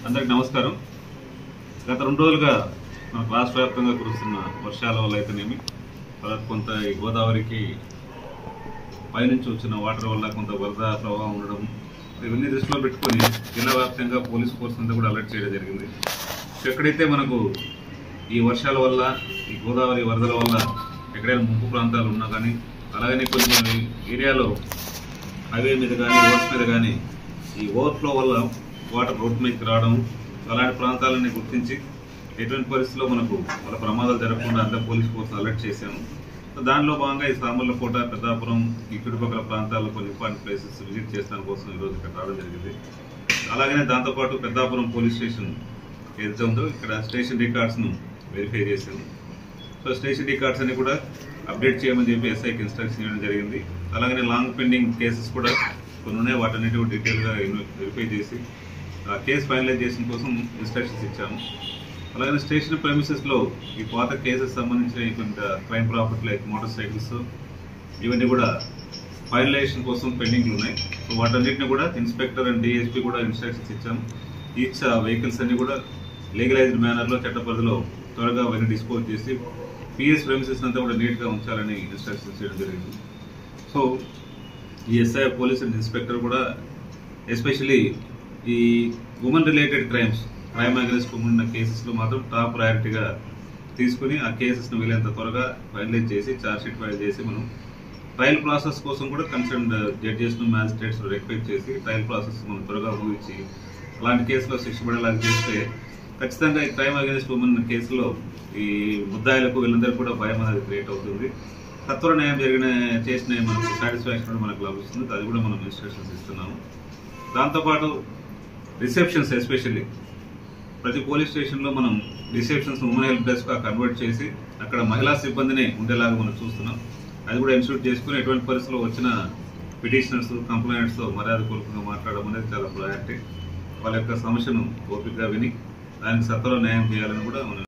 అందరికి నమస్కారం గత రెండు రోజులుగా మనకు రాష్ట్ర వ్యాప్తంగా కురుస్తున్న వర్షాల వల్ల అయితేనేమి తర్వాత కొంత ఈ గోదావరికి పైనుంచి వచ్చిన వాటర్ వల్ల కొంత వరద ప్రవాహం ఉండడం ఇవన్నీ దృష్టిలో పెట్టుకొని జిల్లా వ్యాప్తంగా పోలీస్ ఫోర్స్ అంతా కూడా అలర్ట్ చేయడం జరిగింది ఎక్కడైతే మనకు ఈ వర్షాల వల్ల ఈ గోదావరి వరదల వల్ల ఎక్కడైనా ముంపు ప్రాంతాలు ఉన్నా కానీ అలాగనే కొన్ని కొన్ని ఏరియాలో హైవే మీద కానీ రోడ్స్ మీద కానీ ఈ ఓవర్ఫ్లో వల్ల వాటర్ రోడ్ మీదకి రావడం అలాంటి ప్రాంతాలని గుర్తించి ఎటువంటి పరిస్థితుల్లో మనకు వాళ్ళ ప్రమాదాలు జరగకుండా అంతా పోలీస్ ఫోర్స్ అలర్ట్ చేశాము సో దానిలో భాగంగా ఈ సామర్లకోట పెద్దాపురం ఈ చుట్టుపక్కల ప్రాంతాల్లో కొన్ని ఇంపార్టెంట్ ప్లేసెస్ విజిట్ చేసడం కోసం ఈరోజు ఇక్కడ రావడం జరిగింది అలాగనే దాంతోపాటు పెద్దాపురం పోలీస్ స్టేషన్ ఏదైతే ఉందో ఇక్కడ స్టేషన్ రికార్డ్స్ను వెరిఫై చేశాము సో స్టేషన్ రికార్డ్స్ అన్ని కూడా అప్డేట్ చేయమని చెప్పి ఎస్ఐకి ఇన్స్ట్రక్షన్ ఇవ్వడం జరిగింది అలాగనే లాంగ్ పెండింగ్ కేసెస్ కూడా కొన్ని ఉన్నాయి వాటన్నిటి డీటెయిల్గా వెరిఫై చేసి ఆ కేసు ఫైనలైజేషన్ కోసం ఇన్స్ట్రక్షన్స్ ఇచ్చాము అలాగే స్టేషన్ ప్రెమిసెస్లో ఈ పాత కేసెస్ సంబంధించిన కొంత crime property like motor cycles ఇవన్నీ కూడా ఫైనలైజేషన్ కోసం పెండింగ్లు ఉన్నాయి సో వాటన్నిటిని కూడా ఇన్స్పెక్టర్ అండ్ డిఎస్పీ కూడా ఇన్స్ట్రక్షన్స్ ఇచ్చాము ఈచ్ వెహికల్స్ అన్ని కూడా లీగలైజ్డ్ మేనర్లో చట్ట పరిధిలో త్వరగా అవన్నీ డిస్పోజ్ చేసి పిఎస్ ప్రెమిసెస్ అంతా కూడా నీట్గా ఉంచాలని ఇన్స్ట్రక్షన్స్ చేయడం జరిగింది సో ఈ ఎస్ఐ పోలీస్ అండ్ ఇన్స్పెక్టర్ కూడా ఎస్పెషలీ ఈ women related crimes crime against women ఉన్న కేసెస్లో మాత్రం టాప్ ప్రయారిటీగా తీసుకుని ఆ కేసెస్ను వీలైనంత త్వరగా ఫైనలైజ్ చేసి ఛార్జ్ షీట్ ఫైల్ చేసి మనం ట్రయల్ ప్రాసెస్ కోసం కూడా కన్సర్న్ జడ్జెస్ను మ్యాజిస్ట్రేట్స్ రిక్వెస్ట్ చేసి ట్రయల్ ప్రాసెస్ మనం త్వరగా ఊహించి అలాంటి కేసులో శిక్ష పడేలాగా చేస్తే ఖచ్చితంగా ఈ క్రైమ్ అగేన్స్ట్ ఉమెన్ కేసులో ఈ ముద్దాయిలకు వీళ్ళందరికీ కూడా భయం అనేది క్రియేట్ అవుతుంది సత్వర న్యాయం జరిగిన చేసిన మనకు సాటిస్ఫాక్షన్ కూడా మనకు లభిస్తుంది అది కూడా మనం ఇన్స్ట్రక్షన్స్ ఇస్తున్నాము దాంతోపాటు రిసెప్షన్స్ ఎస్పెషల్లీ ప్రతి పోలీస్ స్టేషన్లో మనం రిసెప్షన్స్ ఉమెన్ హెల్ప్ డెస్క్గా కన్వర్ట్ చేసి అక్కడ మహిళా సిబ్బందిని ఉండేలాగా మనం చూస్తున్నాం అది కూడా ఇన్స్టిట్యూట్ చేసుకుని ఎటువంటి పరిస్థితుల్లో వచ్చిన పిటిషనర్స్ కంప్లైంట్స్తో మర్యాదపూర్వకంగా మాట్లాడడం అనేది చాలా ప్రయారిటీ వాళ్ళ యొక్క సమస్యను ఓపికగా విని దానికి సత్వర న్యాయం చేయాలని కూడా మనం